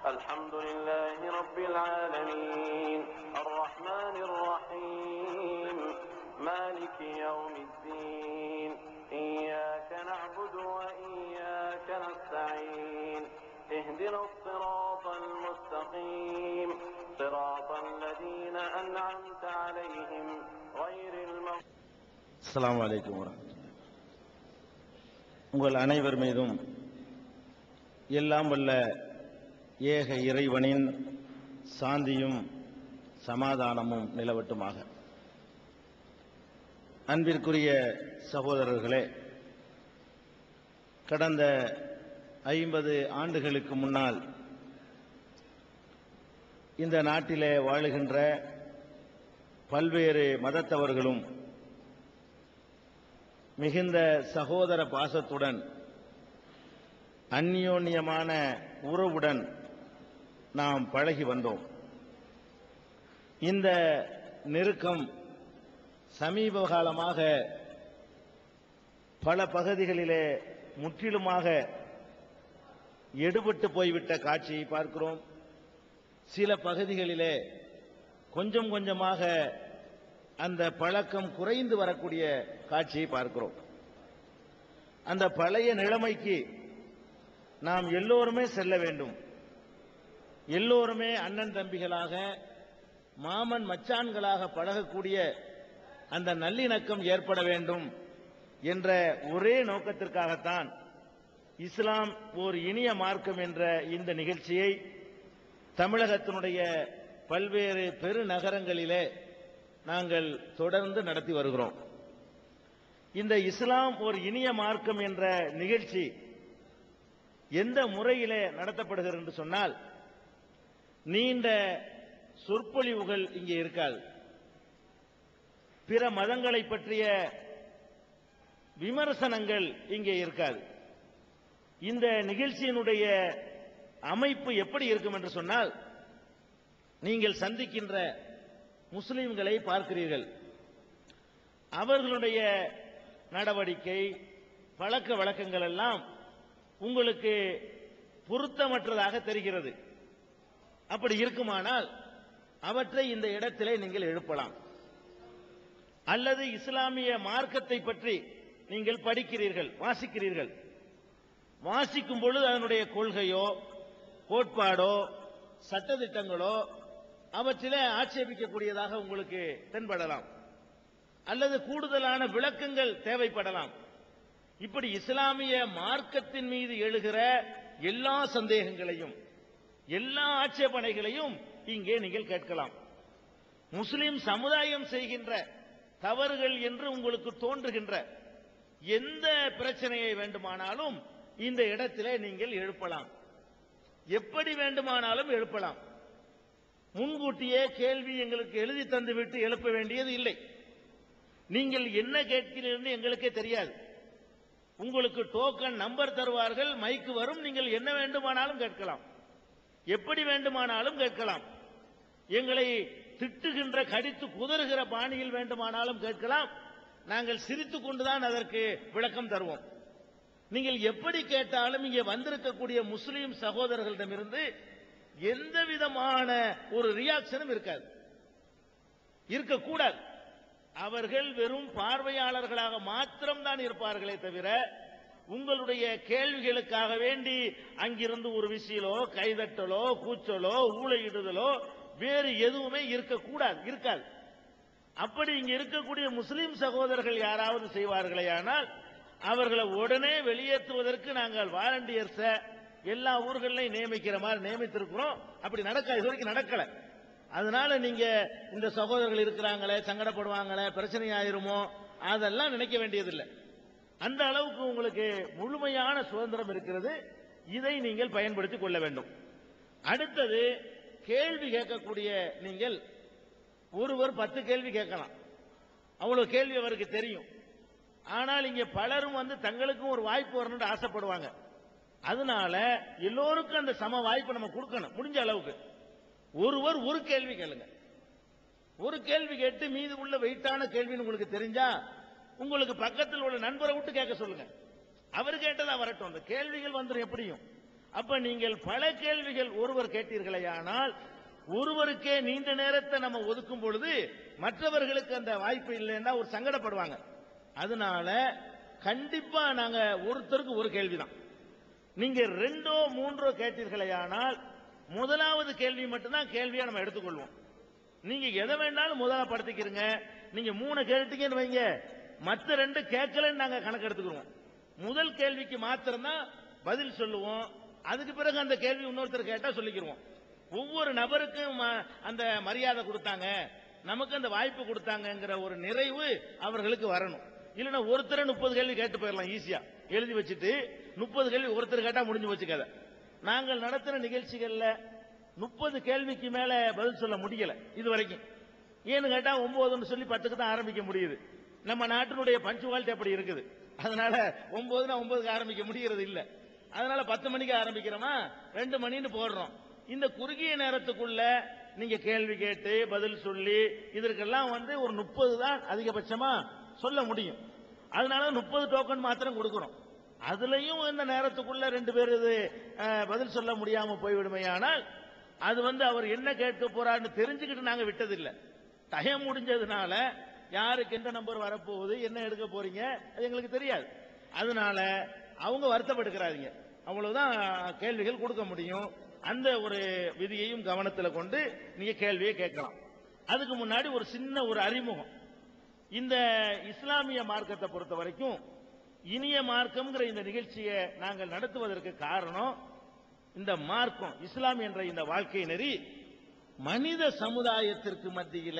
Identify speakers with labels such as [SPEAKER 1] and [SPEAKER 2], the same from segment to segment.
[SPEAKER 1] الحمد لله رب العالمين الرحمن الرحيم مالك يوم الدين إياك نعبد وإياك نستعين اهدنا الصراط المستقيم صراط الذين أنعمت عليهم غير المغضوب
[SPEAKER 2] அஸ்ஸலாமு அலைக்கும் வரஹ்மத்துல்லாஹி உங்கள் அனைவர் மீதும் எல்லாம் வல்ல ஏக இறைவனின் சாந்தியும் சமாதானமும் நிலவட்டுமாக அன்பிற்குரிய சகோதரர்களே கடந்த ஐம்பது ஆண்டுகளுக்கு முன்னால் இந்த நாட்டிலே வாழுகின்ற பல்வேறு மதத்தவர்களும் மிகுந்த சகோதர பாசத்துடன் அந்யோன்யமான உறவுடன் நாம் பழகி வந்தோம் இந்த நெருக்கம் சமீப காலமாக பல பகுதிகளிலே முற்றிலுமாக எடுபட்டு போய்விட்ட காட்சியை பார்க்கிறோம் சில பகுதிகளிலே கொஞ்சம் கொஞ்சமாக அந்த பழக்கம் குறைந்து வரக்கூடிய காட்சியை பார்க்கிறோம் அந்த பழைய நிலைமைக்கு நாம் எல்லோருமே செல்ல வேண்டும் எல்லோருமே அண்ணன் தம்பிகளாக மாமன் மச்சான்களாக பழகக்கூடிய அந்த நல்லிணக்கம் ஏற்பட வேண்டும் என்ற ஒரே நோக்கத்திற்காகத்தான் இஸ்லாம் ஓர் இனிய மார்க்கம் என்ற இந்த நிகழ்ச்சியை தமிழகத்தினுடைய பல்வேறு பெருநகரங்களிலே நாங்கள் தொடர்ந்து நடத்தி வருகிறோம் இந்த இஸ்லாம் ஒரு இனிய மார்க்கம் என்ற நிகழ்ச்சி எந்த முறையிலே நடத்தப்படுகிறது என்று சொன்னால் நீண்ட சொற்பொழிவுகள் இங்கே இருக்காது பிற மதங்களை பற்றிய விமர்சனங்கள் இங்கே இருக்காது இந்த நிகழ்ச்சியினுடைய அமைப்பு எப்படி இருக்கும் என்று சொன்னால் நீங்கள் சந்திக்கின்ற முஸ்லிம்களை பார்க்கிறீர்கள் அவர்களுடைய நடவடிக்கை பழக்க வழக்கங்கள் எல்லாம் உங்களுக்கு பொருத்தமற்றதாக தெரிகிறது அப்படி இருக்குமானால் அவற்றை இந்த இடத்திலே நீங்கள் எழுப்பலாம் அல்லது இஸ்லாமிய மார்க்கத்தை பற்றி நீங்கள் படிக்கிறீர்கள் வாசிக்கிறீர்கள் வாசிக்கும் பொழுது அதனுடைய கொள்கையோ கோட்பாடோ சட்டதிட்டங்களோ அவற்றிலே ஆட்சேபிக்கக்கூடியதாக உங்களுக்கு தென்படலாம் அல்லது கூடுதலான விளக்கங்கள் தேவைப்படலாம் இப்படி இஸ்லாமிய மார்க்கத்தின் மீது எழுகிற எல்லா சந்தேகங்களையும் எல்லா ஆட்சேபனைகளையும் இங்கே நீங்கள் கேட்கலாம் முஸ்லிம் சமுதாயம் செய்கின்ற தவறுகள் என்று உங்களுக்கு தோன்றுகின்ற எந்த பிரச்சனையை வேண்டுமானாலும் இந்த இடத்திலே நீங்கள் எழுப்பலாம் எப்படி வேண்டுமானாலும் எழுப்பலாம் முன்கூட்டியே கேள்வி எங்களுக்கு எழுதி தந்துவிட்டு எழுப்ப வேண்டியது இல்லை நீங்கள் என்ன கேட்கிறீர்கள் எங்களுக்கே தெரியாது உங்களுக்கு டோக்கன் நம்பர் தருவார்கள் மைக்கு வரும் நீங்கள் என்ன வேண்டுமானாலும் கேட்கலாம் எப்படி வேண்டுமானாலும் கேட்கலாம் எங்களை திட்டுகின்ற கடித்து குதறுகிற பாணியில் வேண்டுமானாலும் கேட்கலாம் நாங்கள் சிரித்துக் கொண்டுதான் அதற்கு விளக்கம் தருவோம் நீங்கள் எப்படி கேட்டாலும் இங்கே வந்திருக்கக்கூடிய முஸ்லீம் சகோதரர்களிடமிருந்து எந்த விதமான ஒரு ரியாக்ஷனும் இருக்காது இருக்கக்கூடாது அவர்கள் வெறும் பார்வையாளர்களாக மாத்திரம்தான் இருப்பார்களே தவிர உங்களுடைய கேள்விகளுக்காக வேண்டி அங்கிருந்து ஒரு விசிலோ கைதட்டலோ கூச்சலோ ஊழையிடுதலோ வேறு எதுவுமே இருக்கக்கூடாது இருக்காது அப்படி இங்க இருக்கக்கூடிய முஸ்லிம் சகோதரர்கள் யாராவது செய்வார்களே ஆனால் அவர்களை உடனே வெளியேற்றுவதற்கு நாங்கள் வாலண்டியர்ஸ எல்லா ஊர்களையும் நியமிக்கிற மாதிரி நியமித்திருக்கிறோம் அப்படி நடக்காது இது வரைக்கும் நடக்கல அதனால நீங்க இந்த சகோதரர்கள் இருக்கிறாங்களே சங்கடப்படுவாங்களே பிரச்சனை ஆயிருமோ அதெல்லாம் நினைக்க வேண்டியதில்லை அந்த அளவுக்கு உங்களுக்கு முழுமையான சுதந்திரம் இருக்கிறது இதை நீங்கள் பயன்படுத்திக் கொள்ள வேண்டும் அடுத்தது கேள்வி கேட்கக்கூடிய நீங்கள் ஒருவர் பத்து கேள்வி கேட்கலாம் அவ்வளவு கேள்வி அவருக்கு தெரியும் ஆனால் இங்க பலரும் வந்து தங்களுக்கும் ஒரு வாய்ப்பு வரணும்னு ஆசைப்படுவாங்க அதனால எல்லோருக்கும் அந்த சம வாய்ப்பு நம்ம கொடுக்கணும் முடிஞ்ச அளவுக்கு ஒருவர் ஒரு கேள்வி கேளுங்க ஒரு கேள்வி கேட்டு மீது உள்ள வெயிட்டான கேள்வின்னு உங்களுக்கு தெரிஞ்சா உங்களுக்கு பக்கத்தில் உள்ள நண்பரை விட்டு கேட்க சொல்லுங்க அவர் கேட்டதா வரட்டும் அந்த கேள்விகள் வந்துடும் எப்படியும் அப்ப நீங்கள் பல கேள்விகள் ஒருவர் கேட்டீர்களேயானால் ஒருவருக்கே நீண்ட நேரத்தை நம்ம ஒதுக்கும் பொழுது மற்றவர்களுக்கு அந்த வாய்ப்பு இல்லைன்னா ஒரு சங்கடப்படுவாங்க அதனால கண்டிப்பா நாங்க ஒருத்தருக்கு ஒரு கேள்விதான் நீங்க ரெண்டோ மூன்றோ கேட்டீர்களேயானால் முதலாவது கேள்வி மட்டும்தான் கேள்வியா நம்ம எடுத்துக்கொள்வோம் நீங்க எதை வேணாலும் முதலா படுத்திக்கிறீங்க நீங்க மூணு கேட்டீங்கன்னு வைங்க மத்த ரெண்டு கேட்கலன்னு நாங்க கணக்கு எடுத்துக்கிறோம் முதல் கேள்விக்கு மாத்திரம்தான் பதில் சொல்லுவோம் அதுக்கு பிறகு அந்த கேள்வி இன்னொருத்தர் கேட்டா சொல்லிக்கிருவோம் ஒவ்வொரு நபருக்கும் ம- அந்த மரியாதை கொடுத்தாங்க நமக்கு அந்த வாய்ப்பு கொடுத்தாங்கங்கிற ஒரு நிறைவு அவர்களுக்கு வரணும் இல்லைன்னா ஒருத்தர் முப்பது கேள்வி கேட்டு போயிடலாம் ஈஸியா எழுதி வச்சுட்டு முப்பது கேள்வி ஒருத்தர் கேட்டா முடிஞ்சு வச்சு கதை நாங்கள் நடத்தின நிகழ்ச்சிகள்ல முப்பது கேள்விக்கு மேல பதில் சொல்ல முடியல இது வரைக்கும் ஏன்னு கேட்டா ஒன்பதுன்னு சொல்லி பத்துக்கு தான் ஆரம்பிக்க முடியுது நம்ம நாட்டினுடைய பஞ்சுவாலிட்டி அப்படி இருக்குது அதனால ஒன்பதுனா ஒன்பதுக்கு ஆரம்பிக்க முடியறது இல்ல அதனால பத்து மணிக்கு ஆரம்பிக்கிறோமா ரெண்டு மணின்னு போடுறோம் இந்த குறுகிய நேரத்துக்குள்ள நீங்க கேள்வி கேட்டு பதில் சொல்லி இதற்கெல்லாம் வந்து ஒரு முப்பது தான் அதிகபட்சமா சொல்ல முடியும் அதனால முப்பது டோக்கன் மாத்திரம் கொடுக்கிறோம் அதுலயும் இந்த நேரத்துக்குள்ள ரெண்டு பேர் இது அஹ், பதில் சொல்ல முடியாம போய்விடுமையானால் அது வந்து அவர் என்ன கேட்க போறாருன்னு தெரிஞ்சுக்கிட்டு நாங்க விட்டதில்லை டைம் முடிஞ்சதுனால யாருக்கு எந்த நம்பர் வரப்போகுது என்ன எடுக்க போறீங்க அது எங்களுக்கு தெரியாது அதனால அவங்க வருத்தப்படுகிறாங்க அவ்வளவுதான் கேள்விகள் கொடுக்க முடியும் அந்த ஒரு விதியையும் கவனத்துல கொண்டு நீங்க கேள்வியை கேட்கலாம் அதுக்கு முன்னாடி ஒரு சின்ன ஒரு அறிமுகம் இந்த இஸ்லாமிய மார்க்கத்தை பொறுத்த வரைக்கும் இனிய மார்க்கம்ங்கிற இந்த நிகழ்ச்சியை நாங்கள் நடத்துவதற்கு காரணம் இந்த மார்க்கம் இஸ்லாம் என்ற இந்த வாழ்க்கை நெறி மனித சமுதாயத்திற்கு மத்தியில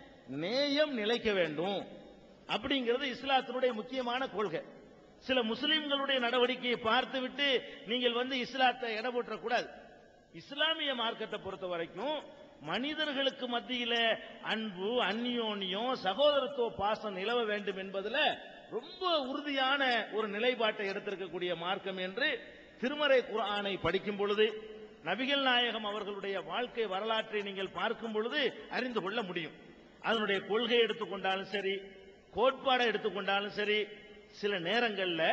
[SPEAKER 2] நேயம் நிலைக்க வேண்டும் அப்படிங்கிறது இஸ்லாத்தினுடைய முக்கியமான கொள்கை சில முஸ்லிம்களுடைய நடவடிக்கையை பார்த்துவிட்டு நீங்கள் வந்து இஸ்லாத்தை எடை போற்றக்கூடாது இஸ்லாமிய மார்க்கத்தை பொறுத்த வரைக்கும் மனிதர்களுக்கு மத்தியில அன்பு அந்யோன்யம் சகோதரத்துவ பாசம் நிலவ வேண்டும் என்பதுல ரொம்ப உறுதியான ஒரு நிலைப்பாட்டை எடுத்திருக்கக்கூடிய மார்க்கம் என்று திருமறை குர்ஆனை படிக்கும் பொழுது நபிகள் நாயகம் அவர்களுடைய வாழ்க்கை வரலாற்றை நீங்கள் பார்க்கும் பொழுது அறிந்து கொள்ள முடியும் அதனுடைய கொள்கை எடுத்துக்கொண்டாலும் சரி கோட்பாடை எடுத்துக்கொண்டாலும் சரி சில நேரங்கள்ல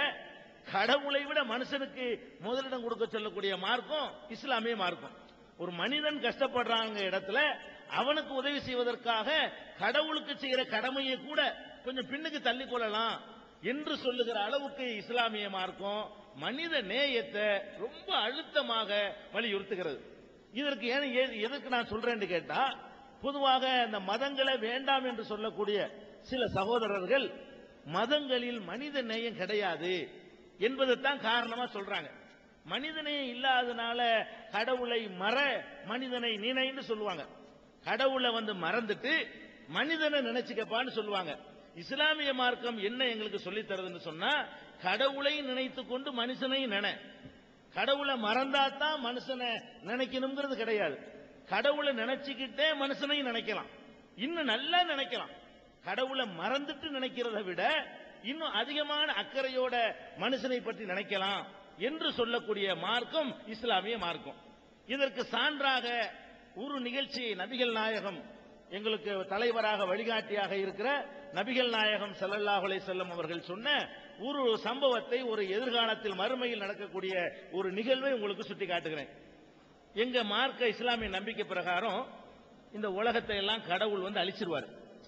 [SPEAKER 2] கடவுளை விட மனுஷனுக்கு முதலிடம் கொடுக்க சொல்லக்கூடிய மார்க்கம் இஸ்லாமிய மார்க்கம் ஒரு மனிதன் கஷ்டப்படுறாங்க இடத்துல அவனுக்கு உதவி செய்வதற்காக கடவுளுக்கு செய்கிற கடமையை கூட கொஞ்சம் பின்னுக்கு தள்ளிக் கொள்ளலாம் என்று சொல்லுகிற அளவுக்கு இஸ்லாமிய மார்க்கம் மனித நேயத்தை ரொம்ப அழுத்தமாக வலியுறுத்துகிறது இதற்கு ஏன் ஏ- எதற்கு நான் சொல்றேன்னு கேட்டா பொதுவாக இந்த மதங்களை வேண்டாம் என்று சொல்லக்கூடிய சில சகோதரர்கள் மதங்களில் மனித நேயம் கிடையாது என்பதைத்தான் காரணமா சொல்றாங்க மனிதநேயம் இல்லாதனால கடவுளை மற மனிதனை நினைன்னு சொல்லுவாங்க கடவுளை வந்து மறந்துட்டு மனிதனை நினைச்சுக்கப்பான்னு சொல்லுவாங்க இஸ்லாமிய மார்க்கம் என்ன எங்களுக்கு சொல்லித் தருதுன்னு சொன்னா கடவுளை நினைத்து கொண்டு மனுஷனையும் நினை கடவுளை மறந்தாதான் மனுஷனை நினைக்கணுங்கிறது கிடையாது கடவுளை நினைச்சுக்கிட்டே மனுஷனையும் நினைக்கலாம் இன்னும் நல்லா நினைக்கலாம் கடவுளை மறந்துட்டு நினைக்கிறத விட இன்னும் அதிகமான அக்கறையோட மனுஷனை பற்றி நினைக்கலாம் என்று சொல்லக்கூடிய மார்க்கம் இஸ்லாமிய மார்க்கம் இதற்கு சான்றாக ஒரு நிகழ்ச்சி நபிகள் நாயகம் எங்களுக்கு தலைவராக வழிகாட்டியாக இருக்கிற நபிகள் நாயகம் ஸல்லல்லாஹு அலைஹி வஸல்லம் அவர்கள் சொன்ன ஒரு சம்பவத்தை ஒரு எதிர்காலத்தில் மறுமையில் நடக்கக்கூடிய ஒரு நிகழ்வை உங்களுக்கு சுட்டி காட்டுகிறேன் எங்க மார்க்க இஸ்லாமிய நம்பிக்கை பிரகாரம் இந்த உலகத்தை எல்லாம் கடவுள் வந்து அழிச்சிருவார்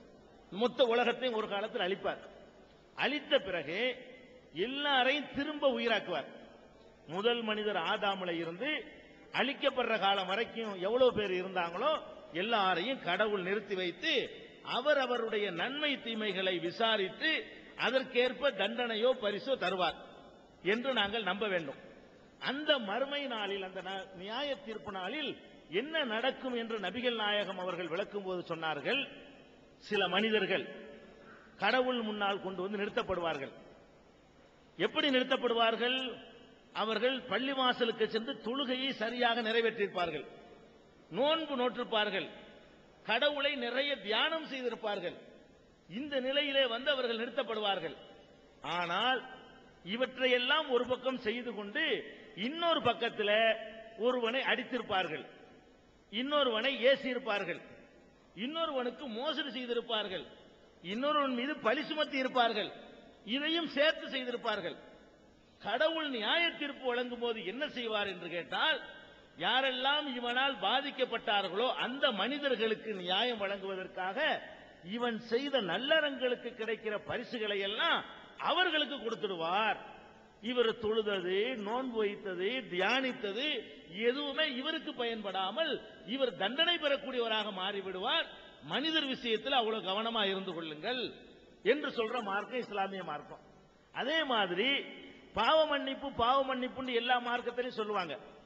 [SPEAKER 2] மொத்த உலகத்தையும் ஒரு காலத்தில் அழிப்பார் அழித்த பிறகு எல்லாரையும் திரும்ப உயிராக்குவார் முதல் மனிதர் ஆதாமுல இருந்து அழிக்கப்படுற காலம் வரைக்கும் எவ்வளவு பேர் இருந்தாங்களோ எல்லாரையும் கடவுள் நிறுத்தி வைத்து அவர் அவருடைய நன்மை தீமைகளை விசாரித்து அதற்கேற்ப தண்டனையோ பரிசோ தருவார் என்று நாங்கள் நம்ப வேண்டும் அந்த மறுமை நாளில் அந்த ந- நியாய தீர்ப்பு நாளில் என்ன நடக்கும் என்று நபிகள் நாயகம் அவர்கள் விளக்கும் போது சொன்னார்கள் சில மனிதர்கள் கடவுள் முன்னால் கொண்டு வந்து நிறுத்தப்படுவார்கள் எப்படி நிறுத்தப்படுவார்கள் அவர்கள் பள்ளிவாசலுக்கு சென்று தொழுகையை சரியாக நிறைவேற்றியிருப்பார்கள் நோன்பு நோற்றிருப்பார்கள் கடவுளை நிறைய தியானம் செய்திருப்பார்கள் இந்த நிலையிலே வந்து அவர்கள் நிறுத்தப்படுவார்கள் ஆனால் இவற்றையெல்லாம் ஒரு பக்கம் செய்து கொண்டு இன்னொரு பக்கத்தில் ஒருவனை அடித்திருப்பார்கள் இன்னொருவனை ஏசியிருப்பார்கள் இன்னொருவனுக்கு மோசடி செய்திருப்பார்கள் இன்னொருவன் மீது பழி சுமத்தி இருப்பார்கள் இதையும் சேர்த்து செய்திருப்பார்கள் கடவுள் நியாய தீர்ப்பு வழங்கும் போது என்ன செய்வார் என்று கேட்டால் யாரெல்லாம் இவனால் பாதிக்கப்பட்டார்களோ அந்த மனிதர்களுக்கு நியாயம் வழங்குவதற்காக இவன் செய்த நல்லறங்களுக்கு கிடைக்கிற பரிசுகளை எல்லாம் அவர்களுக்கு கொடுத்துடுவார் இவர் தொழுதது நோன்பு வைத்தது தியானித்தது எதுவுமே இவருக்கு பயன்படாமல் இவர் தண்டனை பெறக்கூடியவராக மாறிவிடுவார் மனிதர் விஷயத்தில் அவ்வளவு கவனமா இருந்து கொள்ளுங்கள் என்று சொல்ற மார்க்கம் இஸ்லாமிய மார்க்கம் அதே மாதிரி பாவ மன்னிப்பு பாவ மன்னிப்புன்னு எல்லா மார்க்கத்திலையும் சொல்லுவாங்க